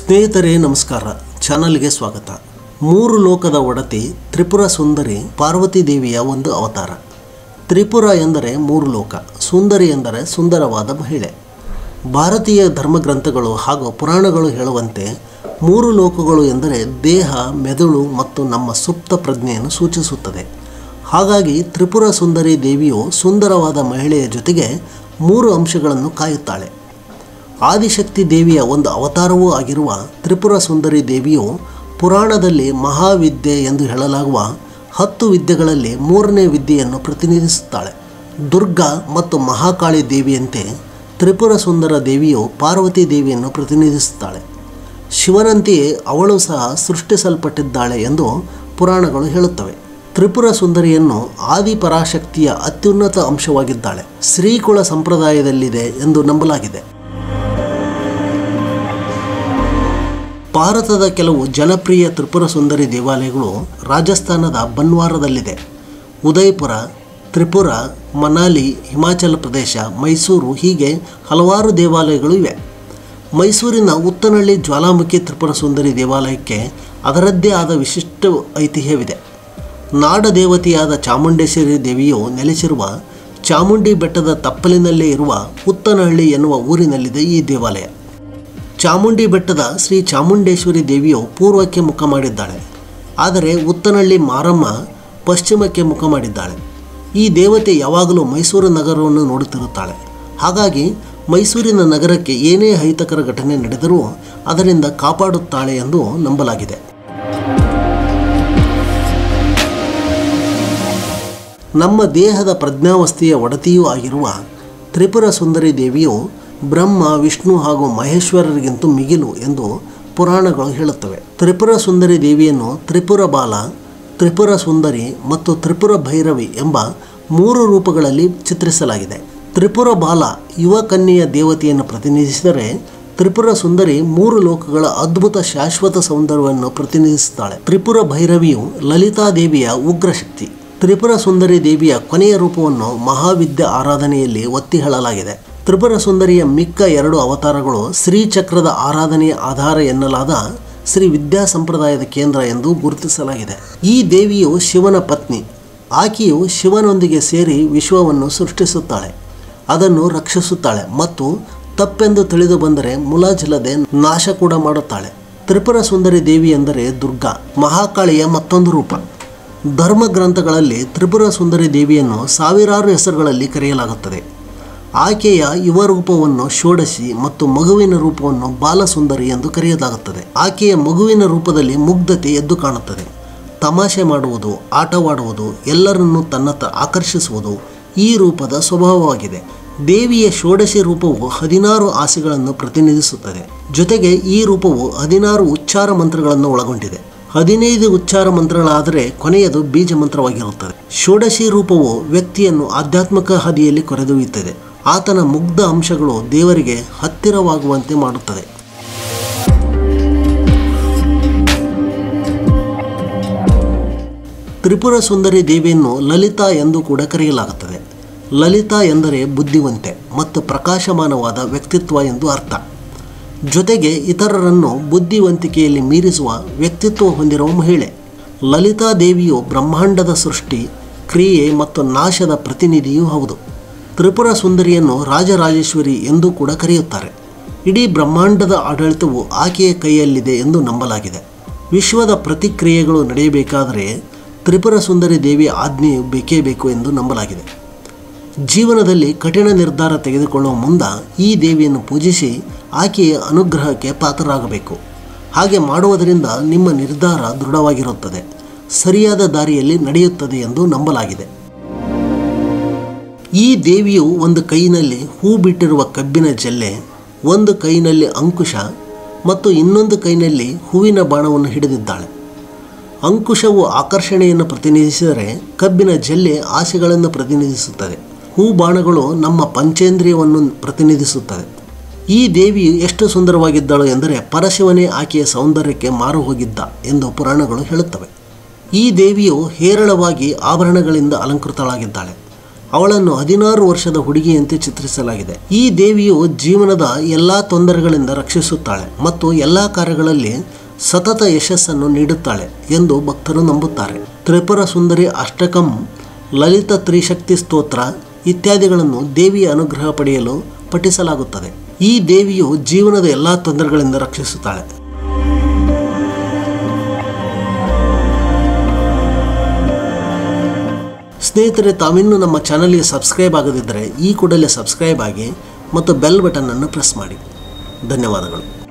ಸ್ನೇಹಿತರೇ ನಮಸ್ಕಾರ ಚಾನಲ್ಗೆ ಸ್ವಾಗತ ಮೂರು ಲೋಕದ ಒಡತಿ ತ್ರಿಪುರ ಸುಂದರಿ ಪಾರ್ವತಿ ದೇವಿಯ ಒಂದು ಅವತಾರ ತ್ರಿಪುರ ಎಂದರೆ ಮೂರು ಲೋಕ ಸುಂದರಿ ಎಂದರೆ ಸುಂದರವಾದ ಮಹಿಳೆ ಭಾರತೀಯ ಧರ್ಮಗ್ರಂಥಗಳು ಹಾಗೂ ಪುರಾಣಗಳು ಹೇಳುವಂತೆ ಮೂರು ಲೋಕಗಳು ಎಂದರೆ ದೇಹ ಮೆದುಳು ಮತ್ತು ನಮ್ಮ ಸುಪ್ತ ಪ್ರಜ್ಞೆಯನ್ನು ಸೂಚಿಸುತ್ತದೆ ಹಾಗಾಗಿ ತ್ರಿಪುರ ಸುಂದರಿ ದೇವಿಯು ಸುಂದರವಾದ ಮಹಿಳೆಯ ಜೊತೆಗೆ ಮೂರು ಅಂಶಗಳನ್ನು ಕಾಯುತ್ತಾಳೆ ಆದಿಶಕ್ತಿ ದೇವಿಯ ಒಂದು ಅವತಾರವೂ ಆಗಿರುವ ತ್ರಿಪುರ ಸುಂದರಿ ದೇವಿಯು ಪುರಾಣದಲ್ಲಿ ಮಹಾವಿದ್ಯೆ ಎಂದು ಹೇಳಲಾಗುವ ಹತ್ತು ವಿದ್ಯೆಗಳಲ್ಲಿ ಮೂರನೇ ವಿದ್ಯೆಯನ್ನು ಪ್ರತಿನಿಧಿಸುತ್ತಾಳೆ ದುರ್ಗಾ ಮತ್ತು ಮಹಾಕಾಳಿ ದೇವಿಯಂತೆ ತ್ರಿಪುರ ಸುಂದರ ದೇವಿಯು ಪಾರ್ವತಿ ದೇವಿಯನ್ನು ಪ್ರತಿನಿಧಿಸುತ್ತಾಳೆ ಶಿವನಂತೆಯೇ ಅವಳು ಸಹ ಸೃಷ್ಟಿಸಲ್ಪಟ್ಟಿದ್ದಾಳೆ ಎಂದು ಪುರಾಣಗಳು ಹೇಳುತ್ತವೆ ತ್ರಿಪುರ ಸುಂದರಿಯನ್ನು ಆದಿಪರಾಶಕ್ತಿಯ ಅತ್ಯುನ್ನತ ಅಂಶವಾಗಿದ್ದಾಳೆ ಶ್ರೀಕುಳ ಸಂಪ್ರದಾಯದಲ್ಲಿದೆ ಎಂದು ನಂಬಲಾಗಿದೆ ಭಾರತದ ಕೆಲವು ಜನಪ್ರಿಯ ತ್ರಿಪುರ ಸುಂದರಿ ದೇವಾಲಯಗಳು ರಾಜಸ್ಥಾನದ ಬನ್ವಾರದಲ್ಲಿದೆ ಉದಯಪುರ ತ್ರಿಪುರ ಮನಾಲಿ ಹಿಮಾಚಲ ಪ್ರದೇಶ ಮೈಸೂರು ಹೀಗೆ ಹಲವಾರು ದೇವಾಲಯಗಳು ಇವೆ ಮೈಸೂರಿನ ಉತ್ತನಹಳ್ಳಿ ಜ್ವಾಲಾಮುಖಿ ತ್ರಿಪುರ ಸುಂದರಿ ದೇವಾಲಯಕ್ಕೆ ಅದರದ್ದೇ ಆದ ವಿಶಿಷ್ಟ ಐತಿಹ್ಯವಿದೆ ನಾಡ ದೇವತೆಯಾದ ಚಾಮುಂಡೇಶ್ವರಿ ದೇವಿಯು ನೆಲೆಸಿರುವ ಚಾಮುಂಡಿ ಬೆಟ್ಟದ ತಪ್ಪಲಿನಲ್ಲೇ ಇರುವ ಉತ್ತನಹಳ್ಳಿ ಎನ್ನುವ ಊರಿನಲ್ಲಿದೆ ಈ ದೇವಾಲಯ ಚಾಮುಂಡಿ ಬೆಟ್ಟದ ಶ್ರೀ ಚಾಮುಂಡೇಶ್ವರಿ ದೇವಿಯು ಪೂರ್ವಕ್ಕೆ ಮುಖ ಮಾಡಿದ್ದಾಳೆ ಆದರೆ ಉತ್ತನಹಳ್ಳಿ ಮಾರಮ್ಮ ಪಶ್ಚಿಮಕ್ಕೆ ಮುಖ ಮಾಡಿದ್ದಾಳೆ ಈ ದೇವತೆ ಯಾವಾಗಲೂ ಮೈಸೂರು ನಗರವನ್ನು ನೋಡುತ್ತಿರುತ್ತಾಳೆ ಹಾಗಾಗಿ ಮೈಸೂರಿನ ನಗರಕ್ಕೆ ಏನೇ ಅಹಿತಕರ ಘಟನೆ ನಡೆದರೂ ಅದರಿಂದ ಕಾಪಾಡುತ್ತಾಳೆ ಎಂದು ನಂಬಲಾಗಿದೆ ನಮ್ಮ ದೇಹದ ಪ್ರಜ್ಞಾವಸ್ಥೆಯ ಒಡತಿಯೂ ಆಗಿರುವ ತ್ರಿಪುರ ಸುಂದರಿ ದೇವಿಯು ಬ್ರಹ್ಮ ವಿಷ್ಣು ಹಾಗೂ ಮಹೇಶ್ವರರಿಗಿಂತ ಮಿಗಿಲು ಎಂದು ಪುರಾಣಗಳು ಹೇಳುತ್ತವೆ ತ್ರಿಪುರ ಸುಂದರಿ ದೇವಿಯನ್ನು ತ್ರಿಪುರ ಬಾಲ ತ್ರಿಪುರ ಸುಂದರಿ ಮತ್ತು ತ್ರಿಪುರ ಭೈರವಿ ಎಂಬ ಮೂರು ರೂಪಗಳಲ್ಲಿ ಚಿತ್ರಿಸಲಾಗಿದೆ ತ್ರಿಪುರ ಬಾಲ ಯುವ ಕನ್ಯೆಯ ದೇವತೆಯನ್ನು ಪ್ರತಿನಿಧಿಸಿದರೆ ತ್ರಿಪುರ ಸುಂದರಿ ಮೂರು ಲೋಕಗಳ ಅದ್ಭುತ ಶಾಶ್ವತ ಸೌಂದರ್ಯವನ್ನು ಪ್ರತಿನಿಧಿಸುತ್ತಾಳೆ ತ್ರಿಪುರ ಭೈರವಿಯು ಲಲಿತಾ ದೇವಿಯ ಉಗ್ರ ಶಕ್ತಿ ತ್ರಿಪುರ ಸುಂದರಿ ದೇವಿಯ ಕೊನೆಯ ರೂಪವನ್ನು ಮಹಾವಿದ್ಯೆ ಆರಾಧನೆಯಲ್ಲಿ ಒತ್ತಿ ಹೇಳಲಾಗಿದೆ ತ್ರಿಪುರ ಸುಂದರಿಯ ಮಿಕ್ಕ ಎರಡು ಅವತಾರಗಳು ಶ್ರೀಚಕ್ರದ ಆರಾಧನೆಯ ಆಧಾರ ಎನ್ನಲಾದ ಶ್ರೀ ವಿದ್ಯಾ ಸಂಪ್ರದಾಯದ ಕೇಂದ್ರ ಎಂದು ಗುರುತಿಸಲಾಗಿದೆ ಈ ದೇವಿಯು ಶಿವನ ಪತ್ನಿ ಆಕೆಯು ಶಿವನೊಂದಿಗೆ ಸೇರಿ ವಿಶ್ವವನ್ನು ಸೃಷ್ಟಿಸುತ್ತಾಳೆ ಅದನ್ನು ರಕ್ಷಿಸುತ್ತಾಳೆ ಮತ್ತು ತಪ್ಪೆಂದು ತಿಳಿದು ಬಂದರೆ ಮುಲಾಜಿಲ್ಲದೆ ನಾಶ ಕೂಡ ಮಾಡುತ್ತಾಳೆ ತ್ರಿಪುರ ಸುಂದರಿ ದೇವಿ ಎಂದರೆ ದುರ್ಗಾ ಮಹಾಕಾಳಿಯ ಮತ್ತೊಂದು ರೂಪ ಧರ್ಮ ಗ್ರಂಥಗಳಲ್ಲಿ ತ್ರಿಪುರ ಸುಂದರಿ ದೇವಿಯನ್ನು ಸಾವಿರಾರು ಹೆಸರುಗಳಲ್ಲಿ ಕರೆಯಲಾಗುತ್ತದೆ ಆಕೆಯ ಯುವ ರೂಪವನ್ನು ಷೋಡಶಿ ಮತ್ತು ಮಗುವಿನ ರೂಪವನ್ನು ಬಾಲಸುಂದರಿ ಎಂದು ಕರೆಯಲಾಗುತ್ತದೆ ಆಕೆಯ ಮಗುವಿನ ರೂಪದಲ್ಲಿ ಮುಗ್ಧತೆ ಎದ್ದು ಕಾಣುತ್ತದೆ ತಮಾಷೆ ಮಾಡುವುದು ಆಟವಾಡುವುದು ಎಲ್ಲರನ್ನೂ ತನ್ನತ್ತ ಆಕರ್ಷಿಸುವುದು ಈ ರೂಪದ ಸ್ವಭಾವವಾಗಿದೆ ದೇವಿಯ ಷೋಡಶಿ ರೂಪವು ಹದಿನಾರು ಆಸೆಗಳನ್ನು ಪ್ರತಿನಿಧಿಸುತ್ತದೆ ಜೊತೆಗೆ ಈ ರೂಪವು ಹದಿನಾರು ಉಚ್ಚಾರ ಮಂತ್ರಗಳನ್ನು ಒಳಗೊಂಡಿದೆ ಹದಿನೈದು ಉಚ್ಚಾರ ಮಂತ್ರಗಳಾದರೆ ಕೊನೆಯದು ಬೀಜ ಮಂತ್ರವಾಗಿರುತ್ತದೆ ಷೋಡಶಿ ರೂಪವು ವ್ಯಕ್ತಿಯನ್ನು ಆಧ್ಯಾತ್ಮಿಕ ಹಾದಿಯಲ್ಲಿ ಕೊರೆದೊಯ್ಯುತ್ತದೆ ಆತನ ಮುಗ್ಧ ಅಂಶಗಳು ದೇವರಿಗೆ ಹತ್ತಿರವಾಗುವಂತೆ ಮಾಡುತ್ತದೆ ತ್ರಿಪುರ ಸುಂದರಿ ದೇವಿಯನ್ನು ಲಲಿತಾ ಎಂದು ಕೂಡ ಕರೆಯಲಾಗುತ್ತದೆ ಲಲಿತಾ ಎಂದರೆ ಬುದ್ಧಿವಂತೆ ಮತ್ತು ಪ್ರಕಾಶಮಾನವಾದ ವ್ಯಕ್ತಿತ್ವ ಎಂದು ಅರ್ಥ ಜೊತೆಗೆ ಇತರರನ್ನು ಬುದ್ಧಿವಂತಿಕೆಯಲ್ಲಿ ಮೀರಿಸುವ ವ್ಯಕ್ತಿತ್ವ ಹೊಂದಿರುವ ಮಹಿಳೆ ಲಲಿತಾ ದೇವಿಯು ಬ್ರಹ್ಮಾಂಡದ ಸೃಷ್ಟಿ ಕ್ರಿಯೆ ಮತ್ತು ನಾಶದ ಪ್ರತಿನಿಧಿಯೂ ಹೌದು ತ್ರಿಪುರ ಸುಂದರಿಯನ್ನು ರಾಜರಾಜೇಶ್ವರಿ ಎಂದು ಕೂಡ ಕರೆಯುತ್ತಾರೆ ಇಡೀ ಬ್ರಹ್ಮಾಂಡದ ಆಡಳಿತವು ಆಕೆಯ ಕೈಯಲ್ಲಿದೆ ಎಂದು ನಂಬಲಾಗಿದೆ ವಿಶ್ವದ ಪ್ರತಿಕ್ರಿಯೆಗಳು ನಡೆಯಬೇಕಾದರೆ ತ್ರಿಪುರ ಸುಂದರಿ ದೇವಿಯ ಆಜ್ಞೆಯು ಬೇಕೇ ಬೇಕು ಎಂದು ನಂಬಲಾಗಿದೆ ಜೀವನದಲ್ಲಿ ಕಠಿಣ ನಿರ್ಧಾರ ತೆಗೆದುಕೊಳ್ಳುವ ಮುನ್ನ ಈ ದೇವಿಯನ್ನು ಪೂಜಿಸಿ ಆಕೆಯ ಅನುಗ್ರಹಕ್ಕೆ ಪಾತ್ರರಾಗಬೇಕು ಹಾಗೆ ಮಾಡುವುದರಿಂದ ನಿಮ್ಮ ನಿರ್ಧಾರ ದೃಢವಾಗಿರುತ್ತದೆ ಸರಿಯಾದ ದಾರಿಯಲ್ಲಿ ನಡೆಯುತ್ತದೆ ಎಂದು ನಂಬಲಾಗಿದೆ ಈ ದೇವಿಯು ಒಂದು ಕೈನಲ್ಲಿ ಹೂ ಬಿಟ್ಟಿರುವ ಕಬ್ಬಿನ ಜಲ್ಲೆ ಒಂದು ಕೈನಲ್ಲಿ ಅಂಕುಶ ಮತ್ತು ಇನ್ನೊಂದು ಕೈನಲ್ಲಿ ಹೂವಿನ ಬಾಣವನ್ನು ಹಿಡಿದಿದ್ದಾಳೆ ಅಂಕುಶವು ಆಕರ್ಷಣೆಯನ್ನು ಪ್ರತಿನಿಧಿಸಿದರೆ ಕಬ್ಬಿನ ಜಲ್ಲೆ ಆಸೆಗಳನ್ನು ಪ್ರತಿನಿಧಿಸುತ್ತದೆ ಹೂ ಬಾಣಗಳು ನಮ್ಮ ಪಂಚೇಂದ್ರಿಯವನ್ನು ಪ್ರತಿನಿಧಿಸುತ್ತದೆ ಈ ದೇವಿಯು ಎಷ್ಟು ಸುಂದರವಾಗಿದ್ದಳು ಎಂದರೆ ಪರಶಿವನೇ ಆಕೆಯ ಸೌಂದರ್ಯಕ್ಕೆ ಮಾರು ಹೋಗಿದ್ದ ಎಂದು ಪುರಾಣಗಳು ಹೇಳುತ್ತವೆ ಈ ದೇವಿಯು ಹೇರಳವಾಗಿ ಆಭರಣಗಳಿಂದ ಅಲಂಕೃತಳಾಗಿದ್ದಾಳೆ ಅವಳನ್ನು ಹದಿನಾರು ವರ್ಷದ ಹುಡುಗಿಯಂತೆ ಚಿತ್ರಿಸಲಾಗಿದೆ ಈ ದೇವಿಯು ಜೀವನದ ಎಲ್ಲಾ ತೊಂದರೆಗಳಿಂದ ರಕ್ಷಿಸುತ್ತಾಳೆ ಮತ್ತು ಎಲ್ಲಾ ಕಾರ್ಯಗಳಲ್ಲಿ ಸತತ ಯಶಸ್ಸನ್ನು ನೀಡುತ್ತಾಳೆ ಎಂದು ಭಕ್ತರು ನಂಬುತ್ತಾರೆ ತ್ರಿಪುರ ಸುಂದರಿ ಅಷ್ಟಕಂ ಲಲಿತ ತ್ರಿಶಕ್ತಿ ಸ್ತೋತ್ರ ಇತ್ಯಾದಿಗಳನ್ನು ದೇವಿಯ ಅನುಗ್ರಹ ಪಡೆಯಲು ಪಠಿಸಲಾಗುತ್ತದೆ ಈ ದೇವಿಯು ಜೀವನದ ಎಲ್ಲ ತೊಂದರೆಗಳಿಂದ ರಕ್ಷಿಸುತ್ತಾಳೆ ಸ್ನೇಹಿತರೆ ತಾವಿನ್ನೂ ನಮ್ಮ ಚಾನಲ್ಗೆ ಸಬ್ಸ್ಕ್ರೈಬ್ ಆಗದಿದ್ದರೆ ಈ ಕೂಡಲೇ ಸಬ್ಸ್ಕ್ರೈಬ್ ಆಗಿ ಮತ್ತು ಬೆಲ್ ಬಟನನ್ನು ಪ್ರೆಸ್ ಮಾಡಿ ಧನ್ಯವಾದಗಳು